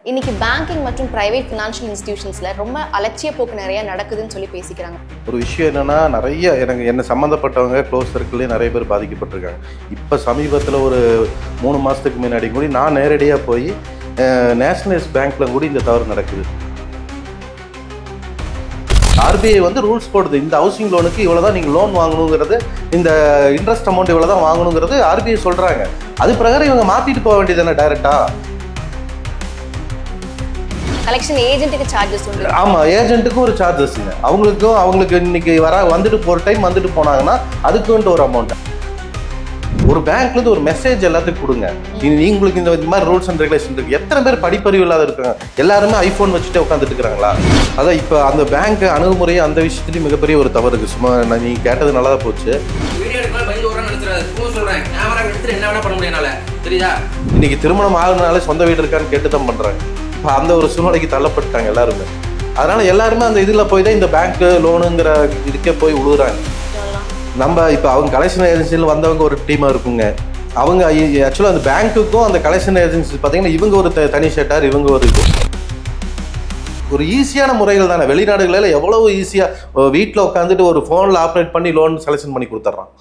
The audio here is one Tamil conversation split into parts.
இன்னைக்கு பேங்கிங் மற்றும் பிரைவேட் ஃபினான்ஷியல் இன்ஸ்டிடியூஷன்ஸ்ல ரொம்ப அலட்சிய போக்கு நிறைய நடக்குதுன்னு சொல்லி பேசிக்கிறாங்க ஒரு விஷயம் என்னன்னா நிறைய எனக்கு என்ன சம்மந்தப்பட்டவங்க க்ளோஸ் சர்க்கிள்லேயே நிறைய பேர் பாதிக்கப்பட்டிருக்காங்க இப்போ சமீபத்தில் ஒரு மூணு மாதத்துக்கு முன்னாடி கூட நான் நேரடியாக போய் நேஷனலைஸ் பேங்க்ல கூட இந்த தவறு நடக்குது ஆர்பிஐ வந்து ரூல்ஸ் போடுது இந்த ஹவுசிங் லோனுக்கு இவ்வளோ தான் நீங்கள் லோன் வாங்கணுங்கிறது இந்த இன்ட்ரெஸ்ட் அமௌண்ட் இவ்வளோ தான் வாங்கணுங்கிறது ஆர்பிஐ சொல்கிறாங்க அது பிரகாரம் இவங்க மாற்றிட்டு போக வேண்டியது தானே டைரெக்டாக கலெக்ஷன் ஏஜென்ட்டுக்கு சார்ஜஸ் உண்டு ஆமாம் ஏஜென்ட்டுக்கும் ஒரு சார்ஜஸ்ங்க அவங்களுக்கும் அவங்களுக்கு இன்னைக்கு வர வந்துட்டு போகிற டைம் வந்துட்டு போனாங்கன்னா அதுக்குன்ட்டு ஒரு அமௌண்ட் ஒரு பேங்க்லேருந்து ஒரு மெசேஜ் எல்லாத்துக்கும் கொடுங்க இது நீ- உங்களுக்கு இந்த மாதிரி ரூல்ஸ் அண்ட் ரெகுலேஷன் இருக்கு எத்தனை பேர் படிப்பறிவு இல்லாத இருக்காங்க எல்லாருமே ஐஃபோன் வச்சுட்டு உட்காந்துட்டு இருக்கிறாங்களா அதான் இப்போ அந்த பேங்க் அணுகுமுறை அந்த விஷயத்துலையும் மிகப்பெரிய ஒரு தவறு இருக்கு சும்மா நான் நீ கேட்டது நல்லா தான் போச்சு வீடியோ எடுக்கலாம் பயந்து ஓடுறான்னு நினைச்சிடாது திரும்ப சொல்றேன் கேமரா எடுத்துட்டு என்ன வேணா பண்ண முடியும் என்னால தெரியுதா இன்னைக்கு திருமணம் ஆகுனாலே சொந்த வீடு இருக்கான்னு கேட்டு தான் பண்றாங்க இப்போ அந்த ஒரு சூழ்நிலைக்கு தள்ளப்பட்டாங்க எல்லாருமே அதனால எல்லாருமே அந்த இதில் போய் தான் இந்த பேங்க் லோனுங்கிற இதுக்கே போய் விழுகுறாங்க நம்ம இப்போ அவங்க கலெக்ஷன் ஏஜென்சியில் வந்தவங்க ஒரு டீமாக இருக்குங்க அவங்க ஆக்சுவலாக அந்த பேங்க்குக்கும் அந்த கலெக்ஷன் ஏஜென்சி பார்த்தீங்கன்னா இவங்க ஒரு த- தனி ஷெட்டார் இவங்க ஒரு இது ஒரு ஈஸியான முறைகள் தானே வெளிநாடுகளில் எவ்வளவு ஈஸியாக வீட்டில் உட்காந்துட்டு ஒரு ஃபோனில் ஆப்ரேட் பண்ணி லோன் செலெக்ஷன் பண்ணி கொடுத்துட்றான்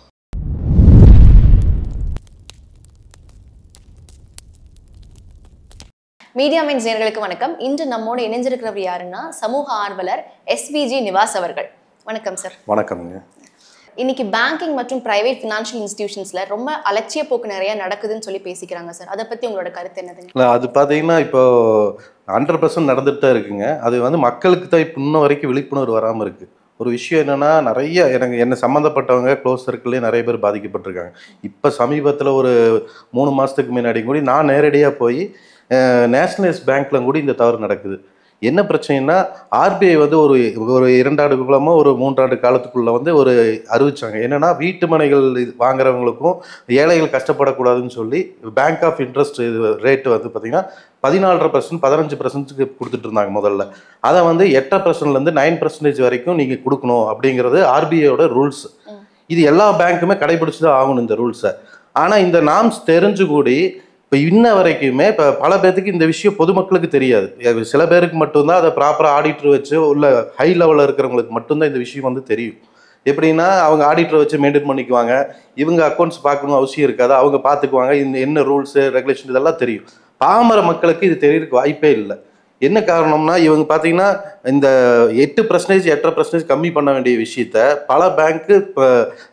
மீடியா மைன்ஸ் நேர்களுக்கு வணக்கம் இன்று நம்மோடு இணைஞ்சிருக்கிறவர் யாருன்னா சமூக ஆர்வலர் எஸ்விஜி நிவாஸ் அவர்கள் வணக்கம் சார் வணக்கம்ங்க இன்னைக்கு பேங்கிங் மற்றும் பிரைவேட் ஃபினான்ஷியல் இன்ஸ்டிடியூஷன்ஸ்ல ரொம்ப அலட்சிய போக்கு நிறைய நடக்குதுன்னு சொல்லி பேசிக்கிறாங்க சார் அதை பத்தி உங்களோட கருத்து என்னதுங்க இல்லை அது பார்த்தீங்கன்னா இப்போ ஹண்ட்ரட் பர்சன்ட் நடந்துட்டு தான் இருக்குங்க அது வந்து மக்களுக்கு தான் இப்போ இன்னும் வரைக்கும் விழிப்புணர்வு வராமல் இருக்கு ஒரு விஷயம் என்னன்னா நிறைய எனக்கு என்ன சம்மந்தப்பட்டவங்க க்ளோஸ் சர்க்கிள்லேயே நிறைய பேர் பாதிக்கப்பட்டிருக்காங்க இப்போ சமீபத்தில் ஒரு மூணு மாதத்துக்கு முன்னாடி கூட நான் நேரடியாக போய் நேஷனலைஸ் பேங்க்ல கூட இந்த தவறு நடக்குது என்ன பிரச்சனைனா ஆர்பிஐ வந்து ஒரு ஒரு இரண்டாண்டு காலமோ ஒரு மூன்றாண்டு காலத்துக்குள்ள வந்து ஒரு அறிவிச்சாங்க என்னன்னா வீட்டு மனைகள் இது வாங்குறவங்களுக்கும் ஏழைகள் கஷ்டப்படக்கூடாதுன்னு சொல்லி பேங்க் ஆஃப் இன்ட்ரெஸ்ட் இது ரேட் வந்து பார்த்தீங்கன்னா பதினாலரை பர்சன்ட் பதினஞ்சு பர்சன்ட்டுக்கு கொடுத்துட்டு இருந்தாங்க முதல்ல அதை வந்து எட்டரை பர்சன்ட்லேருந்து நைன் பர்சன்டேஜ் வரைக்கும் நீங்கள் கொடுக்கணும் அப்படிங்கிறது ஆர்பிஐயோட ரூல்ஸ் இது எல்லா பேங்க்குமே கடைபிடிச்சு தான் ஆகணும் இந்த ரூல்ஸை ஆனால் இந்த நாம்ஸ் தெரிஞ்சு கூடி இப்போ இன்ன வரைக்குமே இப்போ பல பேர்த்துக்கு இந்த விஷயம் பொதுமக்களுக்கு தெரியாது அது சில பேருக்கு மட்டும்தான் அதை ப்ராப்பராக ஆடிட்டர் வச்சு உள்ள ஹை லெவலில் இருக்கிறவங்களுக்கு மட்டும்தான் இந்த விஷயம் வந்து தெரியும் எப்படின்னா அவங்க ஆடிட்டர் வச்சு மெயின்டைன் பண்ணிக்குவாங்க இவங்க அக்கௌண்ட்ஸ் பார்க்கணும் அவசியம் இருக்காது அவங்க பார்த்துக்குவாங்க இந்த என்ன ரூல்ஸு ரெகுலேஷன் இதெல்லாம் தெரியும் பாமர மக்களுக்கு இது தெரியறதுக்கு வாய்ப்பே இல்லை என்ன காரணம்னா இவங்க பார்த்தீங்கன்னா இந்த எட்டு பர்சன்டேஜ் எட்டரை பர்சன்டேஜ் கம்மி பண்ண வேண்டிய விஷயத்த பல பேங்க்கு இப்போ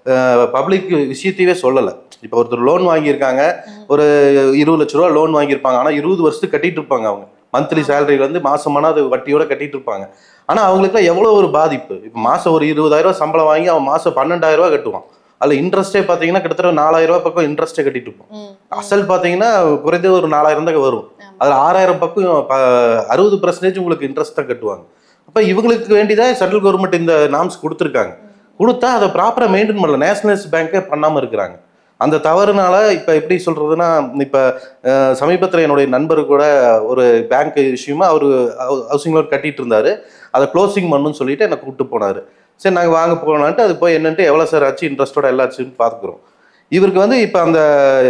பப்ளிக் விஷயத்தையே சொல்லலை இப்போ ஒருத்தர் லோன் வாங்கியிருக்காங்க ஒரு இருபது லட்ச ரூபா லோன் வாங்கியிருப்பாங்க ஆனால் இருபது வருஷத்துக்கு கட்டிட்டு இருப்பாங்க அவங்க மந்த்லி சேலரியிலேருந்து மாசமான அது வட்டியோட கட்டிட்டு இருப்பாங்க ஆனால் அவங்களுக்குலாம் எவ்வளோ ஒரு பாதிப்பு இப்போ மாதம் ஒரு இருபதாயிரம் ரூபாய் சம்பளம் வாங்கி அவன் மாதம் பன்னெண்டாயிரம் ரூபாய் கட்டுவான் அதில் இன்ட்ரெஸ்ட்டே பார்த்தீங்கன்னா கிட்டத்தட்ட நாலாயிரம் ரூபாய் பக்கம் இன்ட்ரெஸ்ட்டே கட்டிட்டு இருப்போம் ம், அசல் பார்த்தீங்கன்னா குறைந்தது ஒரு நாலாயிரம் தான் வரும் ஆமா. அதில் ஆறாயிரம் பக்கம் ப- அறுபது பர்சன்டேஜ் உங்களுக்கு இன்ட்ரெஸ்ட் தான் கட்டுவாங்க அப்போ இவங்களுக்கு வேண்டியதாக சென்ட்ரல் கவர்மெண்ட் இந்த நாம்ஸ் கொடுத்துருக்காங்க கொடுத்தா அதை ப்ராப்பராக மெயின்டைன் பண்ணல நேஷனலைஸ் பேங்க்கே பண்ணாமல் இருக்கிறாங்க அந்த தவறுனால இப்போ எப்படி சொல்கிறதுனா இப்போ சமீபத்தில் என்னுடைய நண்பர் கூட ஒரு பேங்க் விஷயமா அவர் ஹவுசிங் லோன் கட்டிட்டு இருந்தார் அதை க்ளோசிங் பண்ணுன்னு சொல்லிட்டு என்னை கூப்பிட்டு போனார் சரி நாங்கள் வாங்க போகலான்ட்டு அது போய் என்னன்ட்டு எவ்வளோ சார் ஆச்சு இன்ட்ரெஸ்ட்டோட எல்லாச்சுன்னு பார்த்துக்குறோம் இவருக்கு வந்து இப்போ அந்த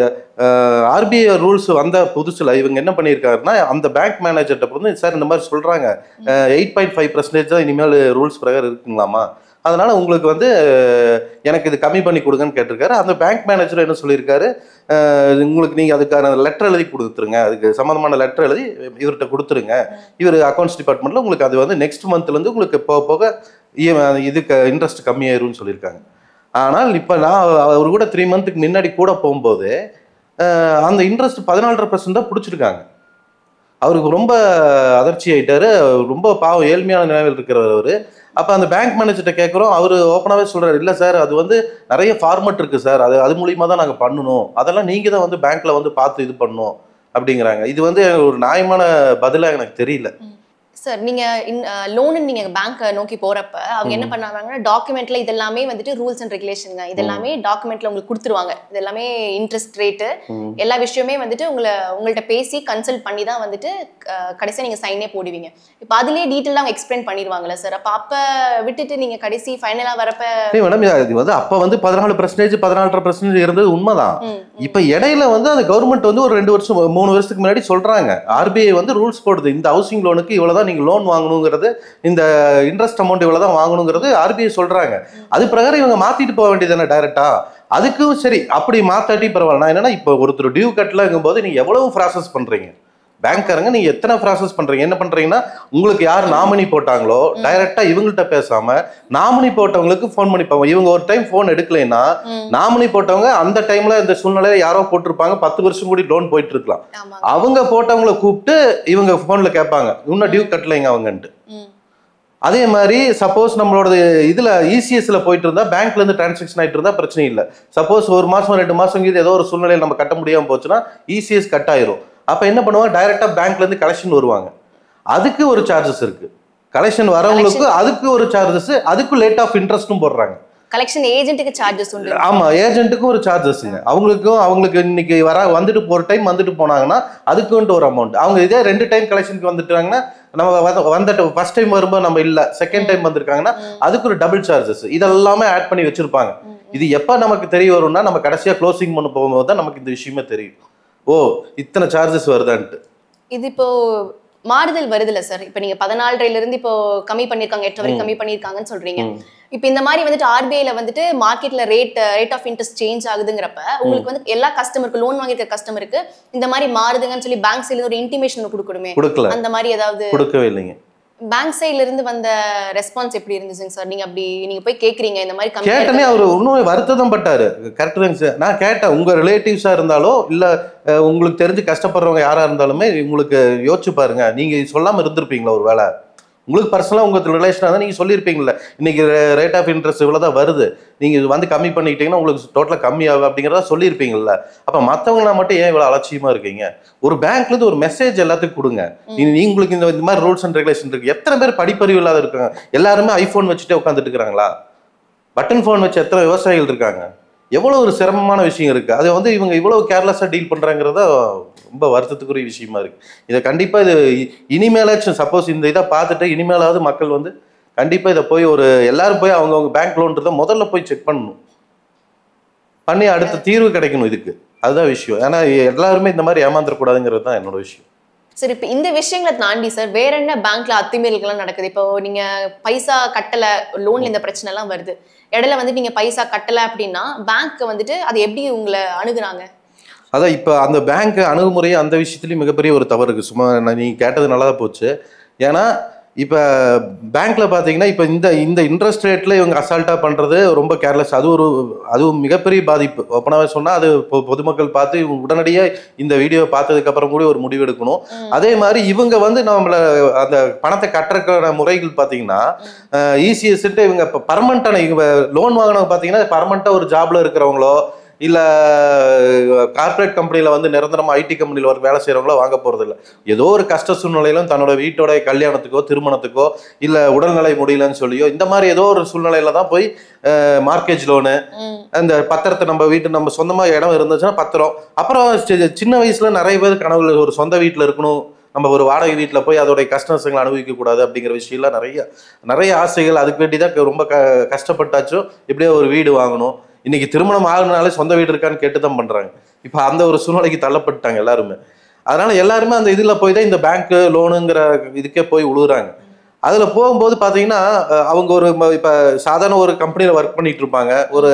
ஆர்பிஐ ரூல்ஸ் வந்த புதுசுல இவங்க என்ன பண்ணியிருக்காருன்னா அந்த பேங்க் மேனேஜர்கிட்ட வந்து சார் இந்த மாதிரி சொல்றாங்க எயிட் பாயிண்ட் ஃபைவ் பர்சன்டேஜ் தான் இனிமேல் ரூல்ஸ் பிரகாரம் இருக்குங்களாமா அதனால உங்களுக்கு வந்து அஹ், எனக்கு இது கம்மி பண்ணி கொடுங்கன்னு கேட்டிருக்காரு அந்த பேங்க் மேனேஜர் என்ன சொல்லியிருக்காரு அஹ், உங்களுக்கு நீங்கள் அதுக்கான லெட்டர் எழுதி கொடுத்துருங்க அதுக்கு சம்மந்தமான லெட்டர் எழுதி இவர்கிட்ட கொடுத்துருங்க இவர் அக்கௌண்ட்ஸ் டிபார்ட்மெண்ட்டில் உங்களுக்கு அது வந்து நெக்ஸ்ட் மந்த்லேருந்து உங்களுக்கு போக போக EM இதுக்கு இன்ட்ரெஸ்ட் கம்மியாயிரும்னு சொல்லியிருக்காங்க ஆனால் இப்போ நான் அவர் கூட த்ரீ மந்த்துக்கு முன்னாடி கூட போகும்போது அஹ், அந்த இன்ட்ரெஸ்ட் பதினாலரை பர்சன்ட் தான் பிடிச்சிருக்காங்க அவருக்கு ரொம்ப அதிர்ச்சி ஆயிட்டாரு ரொம்ப பாவம் ஏழ்மையான நிலைமையில் இருக்கிறவர் அவர் அப்போ அந்த பேங்க் மேனேஜர்கிட்ட கேட்குறோம் அவர் ஓப்பனாகவே சொல்றாரு இல்லை சார் அது வந்து நிறைய ஃபார்மட் இருக்குது சார் அது அது மூலியமாக தான் நாங்கள் பண்ணணும் அதெல்லாம் நீங்கள் தான் வந்து பேங்க்கில் வந்து பார்த்து இது பண்ணணும் அப்படிங்கிறாங்க இது வந்து ஒரு நியாயமான பதிலாக எனக்கு தெரியல சார் நீங்க லோனு நீங்க பேங்க் நோக்கி போறப்ப அவங்க என்ன பண்ணாங்கன்னா டாக்குமெண்ட்ல இதெல்லாமே வந்துட்டு ரூல்ஸ் அண்ட் ரெகுலேஷனுங்க இதெல்லாமே டாக்குமெண்ட்ல உங்களுக்கு கொடுத்துருவாங்க இதெல்லாமே இன்ட்ரெஸ்ட் ரேட்டு எல்லா விஷயமே வந்துட்டு உங்களை உங்கள்ட்ட பேசி கன்சல்ட் பண்ணி தான் வந்துட்டு அஹ், கடைசியா நீங்க சைனே போடுவீங்க இப்போ அதுலயே டீட்டெயிலாக அவங்க எக்ஸ்பிளைன் பண்ணிடுவாங்கல்ல சார் அப்ப அப்ப விட்டுட்டு நீங்க கடைசி ஃபைனலா வரப்ப சரி மேடம் இது வந்து அப்ப வந்து பதினாலு பர்சன்டேஜ் பதினாலரை பர்சன்டேஜ் இருந்தது உண்மைதான் ம், இப்ப இடையில வந்து அந்த கவர்மெண்ட் வந்து ஒரு ரெண்டு வருஷம் மூணு வருஷத்துக்கு முன்னாடி சொல்றாங்க ஆர்பிஐ வந்து ரூல்ஸ் போடுது இந்த ஹவுசிங் லோனுக்கு இவ்வளவுதான் நீங்க லோன் வாங்கணுங்கிறது இந்த இன்ட்ரெஸ்ட் அமௌண்ட் இவ்வளவுதான் வாங்கணுங்கிறது ஆர்பிஐ சொல்றாங்க அது பிரகாரம் இவங்க மாத்திட்டு போக வேண்டியதானே டைரக்டா அதுக்கும் சரி அப்படி மாத்தாட்டி பரவாயில்ல நான் என்னன்னா இப்போ ஒருத்தர் டியூ கட்டலங்கும் போது நீங்க எவ்வளவு ப்ராசஸ் பண்றீங்க பேங்க்காரங்க நீங்க எத்தனை ப்ராசஸ் பண்றீங்க என்ன பண்றீங்கன்னா உங்களுக்கு யார் நாமினி போட்டாங்களோ டைரக்டா இவங்கள்ட்ட பேசாம நாமினி போட்டவங்களுக்கு ஃபோன் பண்ணி பாவங்க இவங்க ஒரு டைம் ஃபோன் எடுக்கலைன்னா ம், நாமினி போட்டவங்க அந்த டைம்ல இந்த சூழ்நிலையில யாரோ போட்டிருப்பாங்க பத்து வருஷம் கூடி லோன் போயிட்டு இருக்கலாம் ஆமா அவங்க போட்டவங்கள கூப்பிட்டு இவங்க போன்ல கேட்பாங்க இன்னும் டியூ கட்டலைங்க அவங்கன்ட்டு ம், அதே மாதிரி சப்போஸ் நம்மளோட இதுல இசிஎஸ்ல போயிட்டு இருந்தா பேங்க்ல இருந்து டிரான்சாக்ஷன் ஆயிட்டு இருந்தா பிரச்சனை இல்லை சப்போஸ் ஒரு மாசம் ரெண்டு மாசம் இது ஏதோ ஒரு சூழ்நிலையில் நம்ம கட்ட முடியாம போச்சுன்னா இசிஎஸ் கட் ஆயிரும் அப்ப என்ன பண்ணுவாங்க டைரக்டா பேங்க்ல இருந்து கலெக்ஷன் வருவாங்க அதுக்கு ஒரு சார்ஜஸ் இருக்கு கலெக்ஷன் வரவங்களுக்கு அதுக்கு ஒரு சார்ஜஸ் அதுக்கு லேட் ஆஃப் இன்ட்ரெஸ்ட்டும் போடுறாங்க கலெக்ஷன் ஏஜென்ட்டுக்கு சார்ஜஸ் உண்டு ஆமா ஏஜென்ட்டுக்கும் ஒரு சார்ஜஸ்ங்க அவங்களுக்கும் அவங்களுக்கு இன்னைக்கு வர வந்துட்டு போற டைம் வந்துட்டு போனாங்கன்னா அதுக்குன்ட்டு ஒரு அமௌண்ட் அவங்க இதே ரெண்டு டைம் கலெக்ஷனுக்கு வந்துட்டாங்கன்னா நம்ம வந்த- வந்துட்டு ஃபர்ஸ்ட் டைம் வரும்போது நம்ம இல்ல செகண்ட் டைம் வந்திருக்காங்கன்னா அதுக்கு ஒரு டபுள் சார்ஜஸ் இதெல்லாமே ஆட் பண்ணி வச்சிருப்பாங்க இது எப்ப நமக்கு தெரிய வரும்னா நம்ம கடைசியா க்ளோசிங் பண்ண போகும்போது தான் நமக்கு இந்த விஷயமே தெரியும் ஓ இத்தனை சார்ஜஸ் வருதான்ட்டு இது இப்போ மாறுதல் வருதுல்ல சார் இப்போ நீங்க பதினாலரைல இருந்து இப்போ கம்மி பண்ணிருக்காங்க எட்டு வரைக்கும் கம்மி பண்ணிருக்காங்கன்னு சொல்றீங்க ம். இப்போ இந்த மாதிரி வந்துட்டு ஆர்பிஐல வந்துட்டு மார்க்கெட்ல rate rate of interest change ஆகுதுங்கிறப்ப உங்களுக்கு வந்து எல்லா கஸ்டமருக்கு லோன் வாங்கியிருக்க கஸ்டமருக்கு இந்த மாதிரி மாறுதுங்கன்னு சொல்லி பேங்க் சைடுல ஒரு இன்டிமேஷன் கொடுக்கணுமே கொடுக்கல அந்த மாதிரி ஏதாவது கொடுக்கவே இல்லைங்க பேங்க் சைடுல இருந்து வந்த ரெஸ்பான்ஸ் எப்படி இருந்துச்சுங்க சார் நீங்க அப்படி நீங்க போய் கேக்குறீங்க இந்த மாதிரி கம்மி கேட்டனே அவர் இன்னும் வருத்தம் பட்டாரு கரெக்ட் தாங்க சார் நான் கேட்டேன் உங்க ரிலேட்டிவ்ஸா இருந்தாலோ இல்ல அஹ், உங்களுக்கு தெரிஞ்சு கஷ்டப்படுறவங்க யாரா இருந்தாலுமே உங்களுக்கு யோசிச்சு பாருங்க நீங்க சொல்லாம இருந்திருப்பீங்களா ஒரு வேலை உங்களுக்கு பர்சனலாக உங்க ரிலேஷனாக தான் நீங்கள் சொல்லியிருப்பீங்களே இன்னைக்கு ரேட் ஆஃப் இன்ட்ரெஸ்ட் இவ்வளோ தான் வருது நீங்கள் இது வந்து கம்மி பண்ணிக்கிட்டீங்கன்னா உங்களுக்கு டோட்டலாக கம்மி ஆகும் அப்படிங்கிறத சொல்லியிருப்பீங்கல்ல அப்போ மற்றவங்கள மட்டும் ஏன் இவ்வளோ அலட்சியமாக இருக்கீங்க ஒரு பேங்க்லேருந்து ஒரு மெசேஜ் எல்லாத்துக்கும் கொடுங்க நீ- நீ உங்களுக்கு இந்த இந்த மாதிரி ரூல்ஸ் அண்ட் ரெகுலேஷன் இருக்கு எத்தனை பேர் படிப்பறிவு இல்லாத இருக்காங்க எல்லாருமே ஐஃபோன் வச்சுட்டே உட்காந்துட்டு இருக்கிறாங்களா பட்டன் ஃபோன் வச்சு எத்தனை விவசாயிகள் இருக்காங்க எவ்வளோ ஒரு சிரமமான விஷயம் இருக்கு அதை வந்து இவங்க இவ்வளவு கேர்லெஸ்ஸாக டீல் பண்றாங்கிறத ரொம்ப வருத்தத்துக்குரிய விஷயமா இருக்கு இதை கண்டிப்பா இது இ- இனிமேலாச்சும் சப்போஸ் இந்த இதை பார்த்துட்டு இனிமேலாவது மக்கள் வந்து கண்டிப்பா இதை போய் ஒரு எல்லாரும் போய் அவங்கவுங்க பேங்க் லோன்றதை முதல்ல போய் செக் பண்ணணும் பண்ணி அடுத்த தீர்வு கிடைக்கணும் இதுக்கு அதுதான் விஷயம் ஏன்னா எல்லாருமே இந்த மாதிரி ஏமாந்துடக்கூடாதுங்கிறது தான் என்னோட விஷயம் சரி இப்போ இந்த விஷயங்களை தாண்டி சார் வேற என்ன பேங்க்ல அத்துமீறல்கள்லாம் நடக்குது இப்போ நீங்க பைசா கட்டல லோன்ல இந்த பிரச்சனை எல்லாம் வருது இடையில வந்து நீங்க பைசா கட்டல அப்படின்னா பேங்க் வந்துட்டு அது எப்படி உங்களை அணுகுறாங்க அதான் இப்போ அந்த பேங்க் அணுகுமுறை அந்த விஷயத்துலையும் மிகப்பெரிய ஒரு தவறு இருக்கு சும்மா நான் நீ கேட்டது நல்லா தான் போச்சு ஏன்னா இப்போ பேங்க்ல பார்த்தீங்கன்னா இப்போ இந்த இந்த இன்ட்ரெஸ்ட் ரேட்ல இவங்க அசால்ட்டாக பண்றது ரொம்ப கேர்லெஸ் அது ஒரு அதுவும் மிகப்பெரிய பாதிப்பு ஓப்பனாகவே சொன்னால் அது பொ- பொதுமக்கள் பார்த்து இவங்க உடனடியாக இந்த வீடியோவை பார்த்ததுக்கு அப்புறம் கூட ஒரு முடிவு எடுக்கணும் அதே மாதிரி இவங்க வந்து நம்மள அந்த பணத்தை கட்டுறக்கான முறைகள் பார்த்தீங்கன்னா இசிஎஸ்ன்ட்டு இவங்க இப்போ பர்மனண்டான இவங்க லோன் வாங்கினவங்க பார்த்தீங்கன்னா பர்மனண்ட்டாக ஒரு ஜாப்ல இருக்கிறவங்களோ இல்லை கார்ப்பரேட் கம்பெனியில் வந்து நிரந்தரமாக ஐடி கம்பெனியில் ஒரு வேலை செய்கிறவங்களோ வாங்க போகிறதில்ல ஏதோ ஒரு கஷ்ட சூழ்நிலையிலும் தன்னோட வீட்டோட கல்யாணத்துக்கோ திருமணத்துக்கோ இல்லை உடல்நிலை முடியலன்னு சொல்லியோ இந்த மாதிரி ஏதோ ஒரு சூழ்நிலையில தான் போய் மார்க்கேஜ் லோனு ம், அந்த பத்திரத்தை நம்ம வீட்டு நம்ம சொந்தமாக இடம் இருந்துச்சுன்னா பத்திரம் அப்புறம் சி- சின்ன வயசுல நிறைய பேர் கனவுல ஒரு சொந்த வீட்டில் இருக்கணும் நம்ம ஒரு வாடகை வீட்டில் போய் அதோடைய கஷ்டங்களை அனுபவிக்க கூடாது அப்படிங்கிற விஷயம்லாம் நிறைய நிறைய ஆசைகள் அதுக்கு வேண்டி தான் ரொம்ப க கஷ்டப்பட்டாச்சும் எப்படியோ ஒரு வீடு வாங்கணும் இன்னைக்கு திருமணம் ஆகுனாலே சொந்த வீடு இருக்கான்னு கேட்டு தான் பண்றாங்க இப்போ அந்த ஒரு சூழ்நிலைக்கு தள்ளப்பட்டாங்க எல்லாருமே அதனால எல்லாருமே அந்த இதில் போய் தான் இந்த பேங்க் லோனுங்கிற இதுக்கே போய் உழுகுறாங்க அதில் போகும்போது பார்த்தீங்கன்னா அஹ், அவங்க ஒரு ம- இப்ப சாதாரண ஒரு கம்பெனியில் ஒர்க் பண்ணிட்டு இருப்பாங்க ஒரு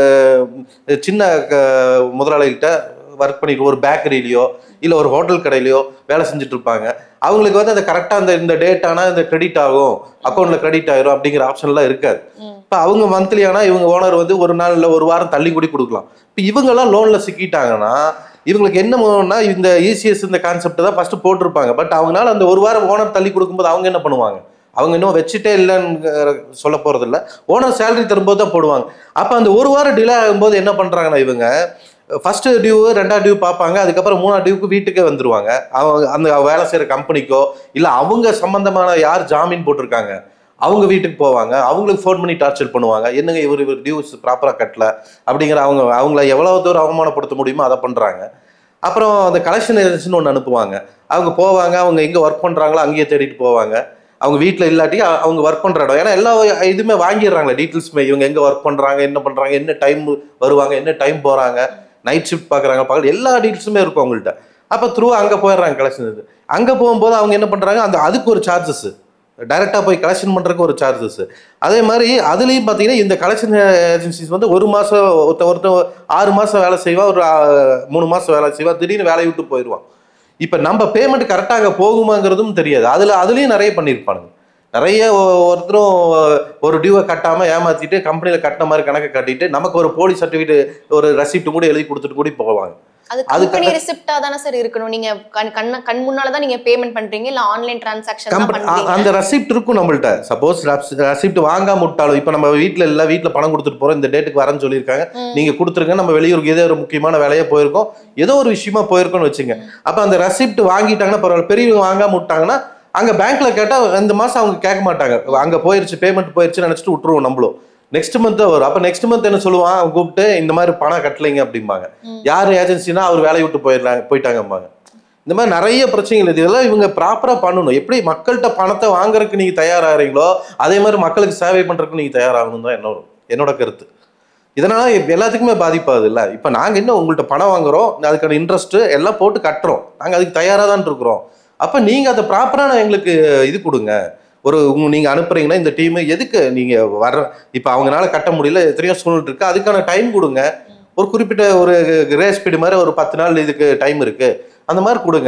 சின்ன க- முதலாளிகிட்ட ஒர்க் பண்ணிட்டு ஒரு பேக்கரியிலையோ இல்லை ஒரு ஹோட்டல் கடையிலையோ வேலை செஞ்சுட்டு இருப்பாங்க அவங்களுக்கு வந்து அந்த கரெக்டாக அந்த இந்த டேட் ஆனால் இந்த கிரெடிட் ஆகும் அக்கௌண்ட்ல கிரெடிட் ஆயிரும் அப்படிங்கிற ஆப்ஷன்லாம் இருக்காது ம். இப்போ அவங்க மந்த்லி ஆனால் இவங்க ஓனர் வந்து ஒரு நாள் இல்லை ஒரு வாரம் தள்ளி கூடி கொடுக்கலாம் இப்போ இவங்கெல்லாம் லோனில் சிக்கிட்டாங்கன்னா இவங்களுக்கு என்ன பண்ணுவோம்னா இந்த இசிஎஸ் இந்த கான்செப்ட் தான் ஃபர்ஸ்ட் போட்டிருப்பாங்க பட் அவங்களால அந்த ஒரு வாரம் ஓனர் தள்ளி கொடுக்கும்போது அவங்க என்ன பண்ணுவாங்க அவங்க இன்னும் வச்சுட்டே இல்லைன்னு சொல்ல போறது இல்ல ஓனர் சேலரி தரும்போது தான் போடுவாங்க அப்போ அந்த ஒரு வாரம் டிலே ஆகும்போது என்ன பண்றாங்கன்னா இவங்க ஃபர்ஸ்ட் டியூ ரெண்டாவது டியூ பார்ப்பாங்க அதுக்கப்புறம் மூணாவது டியூக்கு வீட்டுக்கே வந்துருவாங்க அவங்க அந்த வேலை செய்யற கம்பெனிக்கோ இல்ல அவங்க சம்பந்தமான யார் ஜாமீன் போட்டிருக்காங்க அவங்க வீட்டுக்கு போவாங்க அவங்களுக்கு ஃபோன் பண்ணி டார்ச்சர் பண்ணுவாங்க என்னங்க இவர் இவர் டியூஸ் ப்ராப்பராக கட்டல அப்படிங்கிற அவங்க அவங்கள எவ்வளவு தூரம் அவமானப்படுத்த முடியுமோ அதை பண்றாங்க அப்புறம் அந்த கலெக்ஷன் ஏஜென்சின்னு ஒன்று அனுப்புவாங்க அவங்க போவாங்க அவங்க எங்கே ஒர்க் பண்ணுறாங்களோ அங்கேயே தேடிட்டு போவாங்க அவங்க வீட்டில் இல்லாட்டி அ- அவங்க ஒர்க் பண்ணுற இடம் ஏன்னா எல்லா இதுவுமே வாங்கிடுறாங்களே டீட்டெயில்ஸுமே இவங்க எங்கே ஒர்க் பண்ணுறாங்க என்ன பண்ணுறாங்க என்ன டைம் வருவாங்க என்ன டைம் போகிறாங்க நைட் ஷிஃப்ட் பார்க்குறாங்க பகல் எல்லா டீட்டெயில்ஸுமே இருக்கும் அவங்கள்ட்ட அப்போ த்ரூ அங்கே போயிடுறாங்க கலெக்ஷன் இது அங்கே போகும்போது அவங்க என்ன பண்ணுறாங்க அந்த அதுக்கு ஒரு சார்ஜஸ் டைரெக்டாக போய் கலெக்ஷன் பண்ணுறதுக்கு ஒரு சார்ஜஸ் அதே மாதிரி அதுலேயும் பார்த்தீங்கன்னா இந்த கலெக்ஷன் ஏஜென்சிஸ் வந்து ஒரு மாதம் ஒருத்த ஒருத்தன் ஆறு மாதம் வேலை செய்வா ஒரு ஆ, மூணு மாதம் வேலை செய்வா திடீர்னு வேலையை விட்டு போயிடுவான் இப்போ நம்ம பேமெண்ட் கரெக்டாக அங்கே போகுமாங்கிறதும் தெரியாது அதில் அதுலேயும் நிறைய பண்ணியிருப்பானுங்க நிறைய ஒ- ஒருத்தரும் ஒரு டியூவை கட்டாமல் ஏமாற்றிட்டு கம்பெனியில் கட்டின மாதிரி கணக்கு கட்டிட்டு நமக்கு ஒரு போலி சர்டிஃபிகேட் ஒரு ரெசிப்ட் கூட எழுதி கொடுத்துட்டு கூட போவாங்க அது அது கம்பெனி ரிசிப்டா தானே சார் இருக்கணும் நீங்க கண் கண்ண கண் முன்னால தான் நீங்க பேமெண்ட் பண்றீங்க இல்ல ஆன்லைன் டிரான்சாக்ஷன் தான் கம்பெனி பண்றீங்க அந்த ரெசிப்ட் இருக்கும் நம்மள்ட்ட சப்போஸ் ரெசிப்ட் வாங்காம விட்டாலும் இப்போ நம்ம வீட்டில் இல்லை வீட்டில் பணம் கொடுத்துட்டு போறோம் இந்த டேட்டுக்கு வரேன்னு சொல்லியிருக்காங்க ம். நீங்க கொடுத்துருங்க நம்ம வெளியூருக்கு ஏதோ ஒரு முக்கியமான வேலையா போயிருக்கோம் ஏதோ ஒரு விஷயமா போயிருக்கோம்னு வச்சுங்க அப்ப அந்த ரெசிப்ட் வாங்கிட்டாங்கன்னா பரவாயில்ல பெரியவங்க வாங்காம விட்டாங்கன்னா அங்க பேங்க்ல கேட்டா இந்த மாசம் அவங்க கேட்க மாட்டாங்க அங்க போயிருச்சு பேமெண்ட் போயிருச்சுன்னு நினைச்சிட்டு விட்டுருவோம் நம்மளும் நெக்ஸ்ட் மந்த் தான் வரும் அப்ப நெக்ஸ்ட் மந்த் என்ன சொல்லுவான் அவன் கூப்பிட்டு இந்த மாதிரி பணம் கட்டலைங்க அப்படிம்பாங்க ம். யார் ஏஜென்சினா அவர் வேலையை விட்டு போயிடுறாங்க போயிட்டாங்கம்பாங்க இந்த மாதிரி நிறைய பிரச்சனைகள் இது இதெல்லாம் இவங்க ப்ராப்பரா பண்ணணும் எப்படி மக்கள்கிட்ட பணத்தை வாங்குறதுக்கு நீங்க தயாராகிறீங்களோ அதே மாதிரி மக்களுக்கு சேவை பண்றதுக்கு நீங்க தயாராகணும் தான் என்னோட என்னோட கருத்து இதனால இப்ப எல்லாத்துக்குமே பாதிப்பாது இல்ல இப்ப நாங்க என்ன உங்கள்ட்ட பணம் வாங்குறோம் அதுக்கான இன்ட்ரெஸ்ட் எல்லாம் போட்டு கட்டுறோம் நாங்க அதுக்கு தயாரா தான் இருக்கிறோம் அப்ப நீங்க அதை ப்ராப்பரான எங்களுக்கு இது கொடுங்க ஒரு உங்க நீங்க அனுப்புறீங்கன்னா இந்த டீம் எதுக்கு நீங்க வர்ற இப்ப அவங்கனால கட்ட முடியல எத்தனையோ சூழ்நிலை இருக்கு அதுக்கான டைம் கொடுங்க ஒரு குறிப்பிட்ட ஒரு ரேஸ் பீடு மாதிரி ஒரு பத்து நாள் இதுக்கு டைம் இருக்கு அந்த மாதிரி கொடுங்க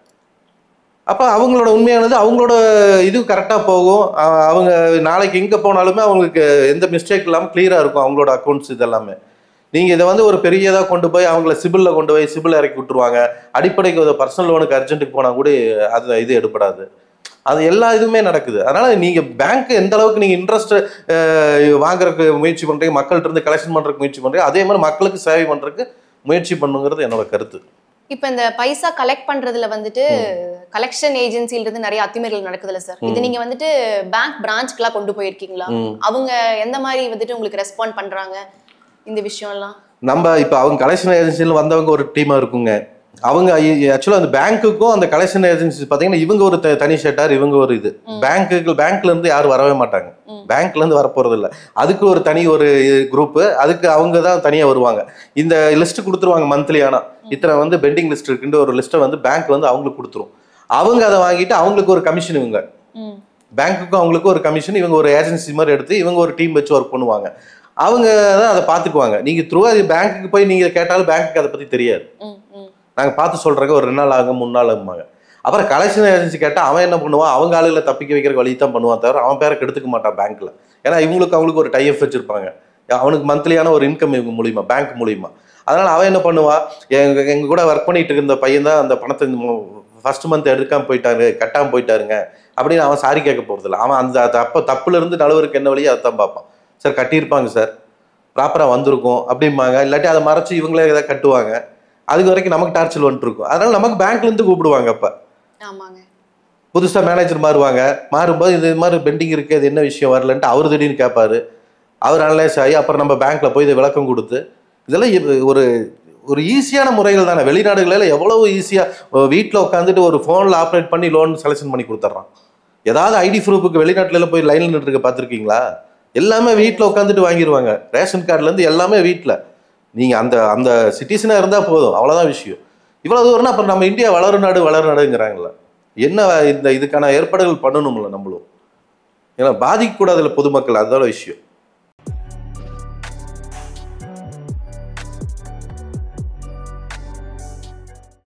அப்ப அவங்களோட உண்மையானது அவங்களோட இது கரெக்டா போகும் அ- அவங்க நாளைக்கு எங்க போனாலுமே அவங்களுக்கு எந்த மிஸ்டேக் இல்லாம கிளியரா இருக்கும் அவங்களோட அக்கௌண்ட்ஸ் இதெல்லாமே நீங்க இதை வந்து ஒரு பெரியதா கொண்டு போய் அவங்கள சிபில்ல கொண்டு போய் சிபில் இறக்கி விட்டுருவாங்க அடிப்படைக்கு ஒரு பர்சனல் லோனுக்கு அர்ஜென்ட்டுக்கு போனா கூட அது இது எடுப்படாது அது எல்லா இதுவுமே நடக்குது அதனால நீங்க பேங்க் எந்த அளவுக்கு நீங்க இன்ட்ரெஸ்ட் வாங்குறதுக்கு முயற்சி பண்றீங்க மக்கள்கிட்ட இருந்து கலெக்ஷன் பண்றதுக்கு முயற்சி பண்றீங்க அதே மாதிரி மக்களுக்கு சேவை பண்றதுக்கு முயற்சி பண்ணுங்கிறது என்னோட கருத்து இப்ப இந்த பைசா கலெக்ட் பண்றதுல வந்துட்டு கலெக்ஷன் ஏஜென்சில இருந்து நிறைய அத்துமீறல் நடக்குதுல்ல சார் இது நீங்க வந்துட்டு பேங்க் பிரான்ச்க்குலாம் கொண்டு போயிருக்கீங்களா ம். அவங்க எந்த மாதிரி வந்துட்டு உங்களுக்கு ரெஸ்பாண்ட் பண்றாங்க இந்த விஷயம் எல்லாம் நம்ம இப்போ அவங்க கலெக்ஷன் ஏஜென்சியில் வந்தவங்க ஒரு டீமா இருக்குங்க அவங்க ஆக்சுவலாக அந்த பேங்க்குக்கும் அந்த கலெக்ஷன் ஏஜென்சி பார்த்தீங்கன்னா இவங்க ஒரு த- தனி ஷெட்டார் இவங்க ஒரு இது பேங்க்குக்கு பேங்க்ல இருந்து யாரும் வரவே மாட்டாங்க ம். பேங்க்ல இருந்து வரப்போறது இல்ல அதுக்கு ஒரு தனி ஒரு குரூப் அதுக்கு அவங்க தான் தனியா வருவாங்க இந்த லிஸ்ட் கொடுத்துருவாங்க மந்த்லி ஆனா இத்தனை வந்து பெண்டிங் லிஸ்ட் இருக்குன்ற ஒரு லிஸ்ட்டை வந்து பேங்க் வந்து அவங்களுக்கு கொடுத்துரும் அவங்க அதை வாங்கிட்டு அவங்களுக்கு ஒரு கமிஷன் இவங்க ம். பேங்க்குக்கும் அவங்களுக்கும் ஒரு கமிஷன் இவங்க ஒரு ஏஜென்சி மாதிரி எடுத்து இவங்க ஒரு டீம் வச்சு ஒர்க் பண்ணுவாங்க அவங்க தான் அதை பார்த்துக்குவாங்க நீங்க த்ரூ அது பேங்க்குக்கு போய் நீங்க கேட்டாலும் பேங்க்குக்கு அதை பத்தி தெரியாது ம், ம். நாங்க பார்த்து சொல்றதுக்கு ஒரு ரெண்டு நாள் ஆகும் மூணு நாள் ஆகுமாங்க அப்புறம் கலெக்ஷன் ஏஜென்சி கேட்டா அவன் என்ன பண்ணுவான் அவங்க ஆளுகளை தப்பிக்க வைக்கிற வழி தான் பண்ணுவான் தவிர அவன் பேரை கெடுத்துக்க மாட்டான் பேங்க்ல ஏன்னா இவங்களுக்கு அவங்களுக்கு ஒரு டைப் வச்சிருப்பாங்க அவனுக்கு மந்த்லியான ஒரு இன்கம் இவங்க மூலியமா பேங்க் மூலியமா அதனால அவன் என்ன பண்ணுவான் எங்க எங்க கூட ஒர்க் பண்ணிட்டு இருந்த பையன் தான் அந்த பணத்தை ஃபர்ஸ்ட் மந்த் எடுக்காம போயிட்டாரு கட்டாம போயிட்டாருங்க அப்படின்னு அவன் சாரி கேட்க போறதில்ல அவன் அந்த தப்ப தப்புல இருந்து நழுவருக்கு என்ன வழியோ அதை தான் பார்ப்பான் சார் கட்டியிருப்பாங்க சார் ப்ராப்பரா வந்திருக்கும் அப்படிம்பாங்க இல்லாட்டி அதை மறைச்சு இவங்களே ஏதாவது கட்டுவாங்க அதுக்கு வரைக்கும் நமக்கு டார்ச்சல் வந்துட்டு இருக்கும் அதனால நமக்கு பேங்க்ல இருந்து கூப்பிடுவாங்க அப்ப ஆமாங்க புதுசா மேனேஜர் மாறுவாங்க மாறும்போது இது மாதிரி பெண்டிங் இருக்கு இது என்ன விஷயம் வரலன்ட்டு அவர் திடீர்னு கேட்பாரு அவர் அனலைஸ் ஆகி அப்புறம் நம்ம பேங்க்ல போய் இதை விளக்கம் கொடுத்து இதெல்லாம் இ- ஒரு ஒரு ஈஸியான முறைகள் தானே வெளிநாடுகளில் எவ்வளவு ஈஸியா வீட்டில் உட்காந்துட்டு ஒரு ஃபோனில் ஆப்ரேட் பண்ணி லோன் செலெக்ஷன் பண்ணி கொடுத்துட்றான் ஏதாவது ஐடி ப்ரூஃபுக்கு வெளிநாட்டுல போய் லைன்ல நின்றுருக்க பார்த்துருக்கீங்களா எல்லாமே வீட்டில் உட்காந்துட்டு வாங்கிடுவாங்க ரேஷன் கார்டுலேருந்து எல்லாமே வீட்டில் நீங்கள் அந்த அந்த சிட்டிசனாக இருந்தால் போதும் அவ்வளோதான் விஷயம் இவ்வளோ தூரம்னா அப்புறம் நம்ம இந்தியா வளரும் நாடு வளரும் நாடுங்கிறாங்களே என்ன இந்த இதுக்கான ஏற்பாடுகள் பண்ணணும்ல நம்மளும் ஏன்னா பாதிக்கக்கூடாதுல பொதுமக்கள் அதோட விஷயம்